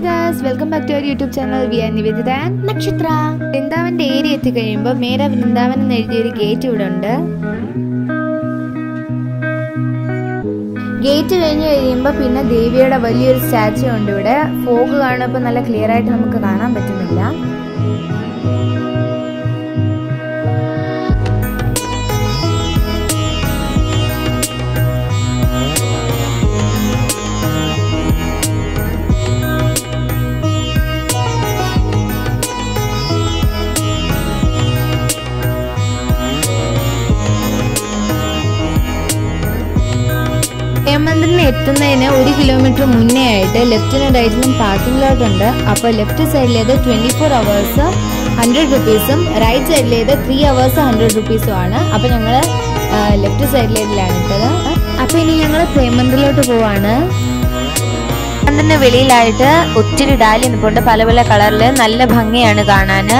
Gauss welcome back to our YouTube channel we are Nivedita Nakshatra വൃന്ദാവന്റെ area എത്തിക്കഴിയുമ്പോൾ മേര Vrindavan എന്ന് എഴുതിയൊരു gate ഇവിടെ ഉണ്ട് ഗേറ്റ് കഴിഞ്ഞ് കഴിയുമ്പോൾ പിന്നെ ദേവിയുടെ വലിയൊരു സ്റ്റാച്ചു ഉണ്ട് ഇവിടെ ഫോഗ് കാണുമ്പോൾ നല്ല ക്ലിയർ ആയിട്ട് നമുക്ക് കാണാൻ പറ്റുന്നില്ല പ്രേമമന്ദിറിന് എത്തുന്നതിന് ഒരു കിലോമീറ്റർ മുന്നേ ആയിട്ട് ലെഫ്റ്റിനും റൈറ്റിലും പാർക്കിംഗ് ലോട്ട് ഉണ്ട് അപ്പോൾ ലെഫ്റ്റ് സൈഡിലേത് ട്വന്റി ഫോർ അവേഴ്സ് ഹൺഡ്രഡ് റുപ്പീസും റൈറ്റ് സൈഡിലേത് ത്രീ അവേഴ്സ് ഹൺഡ്രഡ് റുപ്പീസും ആണ് അപ്പോൾ ഞങ്ങൾ ലെഫ്റ്റ് സൈഡിലേതിലാണ് ഇട്ടത് അപ്പോൾ ഇനി ഞങ്ങൾ പ്രേമമന്ദിറിലോട്ട് പോവാണ് മന്ദിറിന് വെളിയിലായിട്ട് ഒത്തിരി ഡാലി നിൽപ്പുണ്ട് പല പല കളറിൽ നല്ല ഭംഗിയാണ് കാണാന്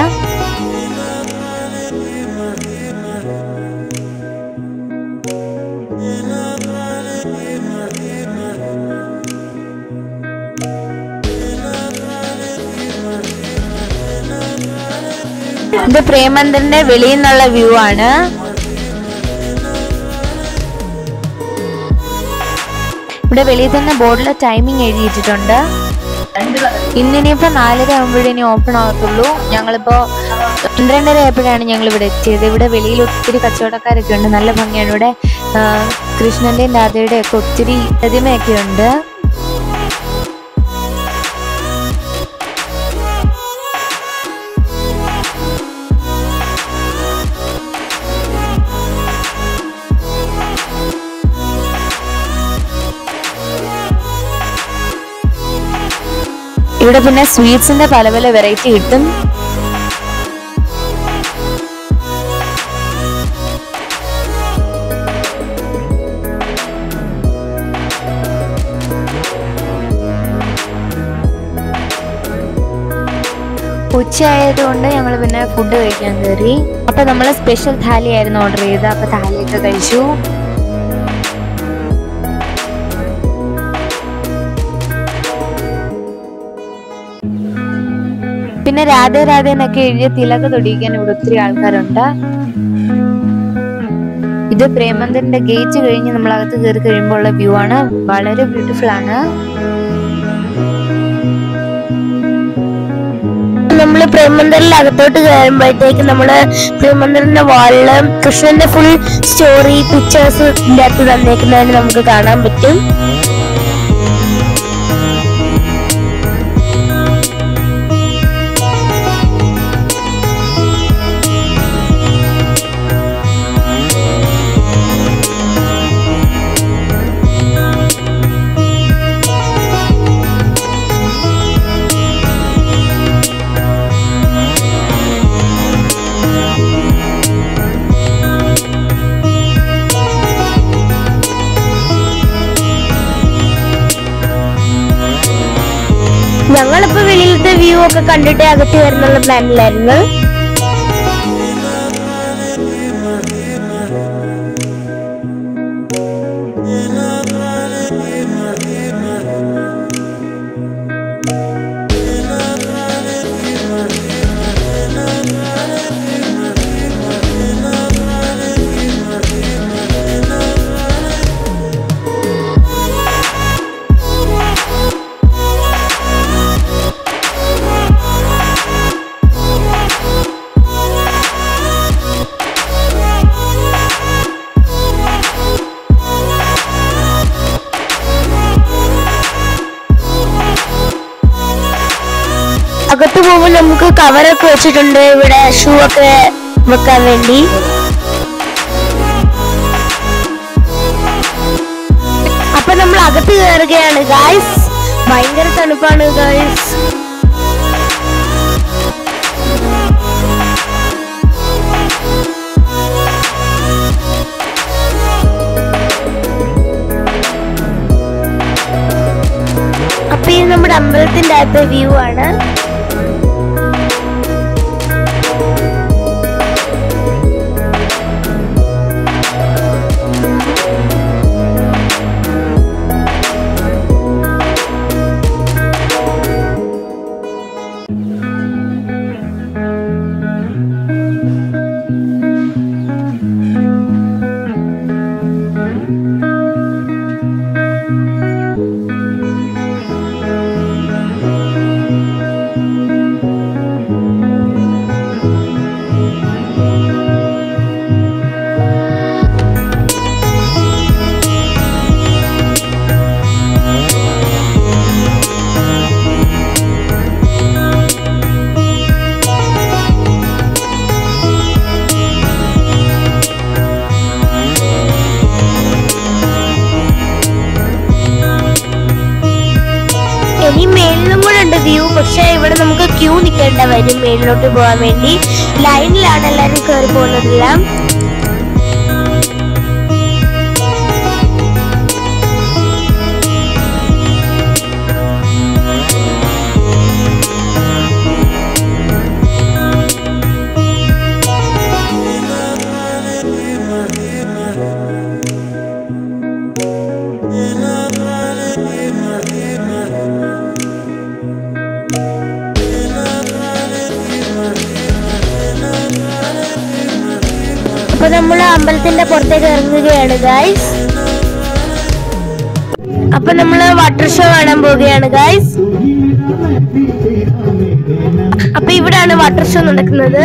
ഇത് പ്രേമന്ദിറിന്റെ വെളിയിൽ നിന്നുള്ള വ്യൂ ആണ് ഇവിടെ വെളിയിൽ തന്നെ ബോർഡിൽ ടൈമിംഗ് എഴുതിയിട്ടുണ്ട് ഇന്നിനിപ്പോ നാലര ആകുമ്പോഴേ ഓപ്പൺ ആകത്തുള്ളൂ ഞങ്ങളിപ്പോ പന്ത്രണ്ടര ആയപ്പോഴാണ് ഞങ്ങൾ ഇവിടെ എത്തിയത് ഇവിടെ വെളിയിൽ ഒത്തിരി കച്ചവടക്കാരൊക്കെ ഉണ്ട് നല്ല ഭംഗിയാണ് ഇവിടെ ആ, കൃഷ്ണന്റെയും രാധയുടെയും ഒക്കെ ഒത്തിരി പ്രതിമയൊക്കെ ഉണ്ട് ഇവിടെ പിന്നെ സ്വീറ്റ്സിന്റെ പല പല വെറൈറ്റി കിട്ടും ഉച്ചയായതുകൊണ്ട് ഞങ്ങൾ പിന്നെ ഫുഡ് കഴിക്കാൻ കയറി അപ്പൊ നമ്മൾ സ്പെഷ്യൽ താലി ആയിരുന്നു ഓർഡർ ചെയ്തത് അപ്പൊ താലിയൊക്കെ കഴിച്ചു പിന്നെ രാധേ രാധേ എന്നൊക്കെ എഴുതിയ തിലക തൊടിയിക്കാൻ ഇവിടെ ഒത്തിരി ആൾക്കാരുണ്ട് ഇത് പ്രേമന്ദന്റെ ഗേറ്റ് കഴിഞ്ഞ് നമ്മൾ അകത്ത് കയറി കഴിയുമ്പോൾ ഉള്ള വ്യൂ ആണ് വളരെ ബ്യൂട്ടിഫുൾ ആണ് നമ്മള് പ്രേമന്ദറിൽ അകത്തോട്ട് കയറുമ്പോഴത്തേക്ക് നമ്മള് പ്രേമന്ദറിന്റെ വാളില് കൃഷ്ണന്റെ ഫുൾ സ്റ്റോറി പിക്ചേഴ്സ് ഇതിനകത്ത് തന്നേക്കുന്നതിന് നമുക്ക് കാണാൻ പറ്റും ഞങ്ങളിപ്പോ വെളിയിലത്തെ വ്യൂ ഒക്കെ കണ്ടിട്ട് അകത്ത് വരുന്നുള്ള പ്ലാനിലായിരുന്നു അകത്ത് പോകുമ്പോൾ നമുക്ക് കവറൊക്കെ വെച്ചിട്ടുണ്ട് ഇവിടെ ഷൂ ഒക്കെ വെക്കാൻ വേണ്ടി അപ്പൊ നമ്മൾ അകത്ത് കയറുകയാണ് ഗായ്സ് ഭയങ്കര തണുപ്പാണ് ഗായ്സ് അപ്പൊ ഇത് നമ്മുടെ അമ്പലത്തിന്റെ അകത്തെ വ്യൂ ആണ് പക്ഷെ ഇവിടെ നമുക്ക് ക്യൂ നിൽക്കേണ്ട വരും മേളിലോട്ട് പോകാൻ വേണ്ടി ലൈനിലാണ് എല്ലാവരും കയറി പോകുന്നതെല്ലാം അപ്പൊ നമ്മൾ അമ്പലത്തിന്റെ പുറത്തേക്ക് ഇറങ്ങുകയാണ് ഗൈസ് അപ്പൊ നമ്മള് വാട്ടർ ഷോ കാണാൻ പോവുകയാണ് ഗൈസ് അപ്പൊ ഇവിടാണ് വാട്ടർ ഷോ നടക്കുന്നത്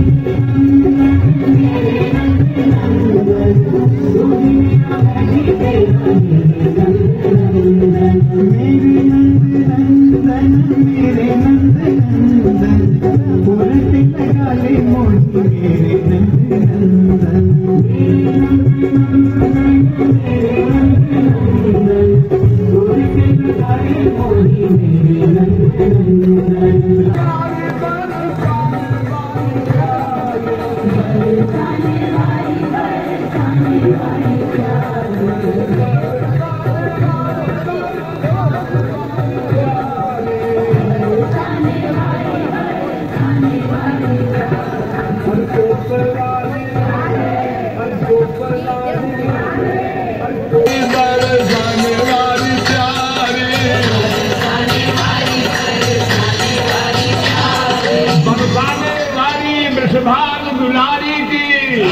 बरसाने वाली वृषभाग दुलारी की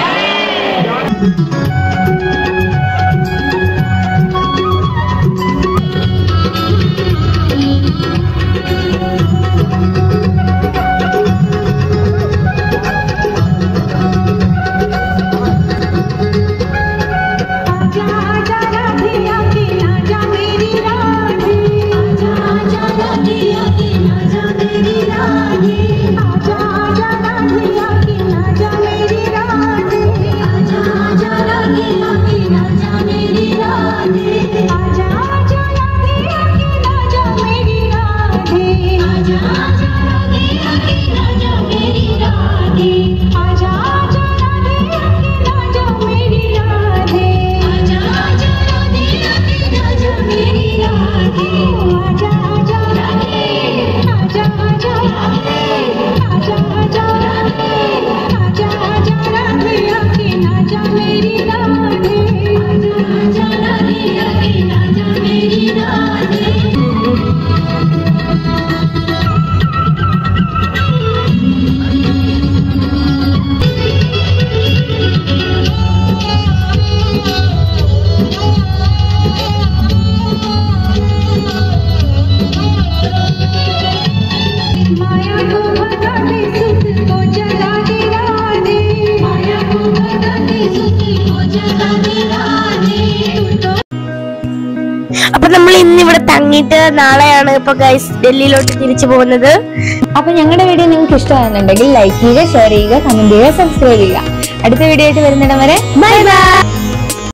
आजा आजा राधे आके आजा मेरी राधे आजा आजा राधे आके आजा मेरी राधे आजा आजा राधे आके आजा मेरी राधे आजा आजा राधे आके आजा मेरी राधे आजा आजा राधे आके आजा मेरी राधे आजा आजा राधे आके आजा मेरी राधे आजा आजा राधे आके आजा मेरी राधे आजा आजा राधे आके आजा मेरी राधे आजा आजा राधे आजा आजा राधे आजा आजा राधे आजा आजा राधे आके आजा मेरी राधे आजा आजा राधे आके आजा मेरी राधे माया को भगा दे सुत को जगा दे राधे माया को भगा दे सुत को जगा दे राधे तू तो അപ്പൊ നമ്മൾ ഇന്ന് ഇവിടെ തങ്ങിയിട്ട് നാളെയാണ് ഇപ്പൊ ഗൈസ് ഡൽഹിയിലോട്ട് തിരിച്ചു പോകുന്നത് അപ്പൊ ഞങ്ങളുടെ വീഡിയോ നിങ്ങൾക്ക് ഇഷ്ടമാകുന്നുണ്ടെങ്കിൽ ലൈക്ക് ചെയ്യുക ഷെയർ ചെയ്യുക കമന്റ് ചെയ്യുക സബ്സ്ക്രൈബ് ചെയ്യുക അടുത്ത വീഡിയോ ആയിട്ട് വരുന്നിടം വരെ ബൈ ബൈ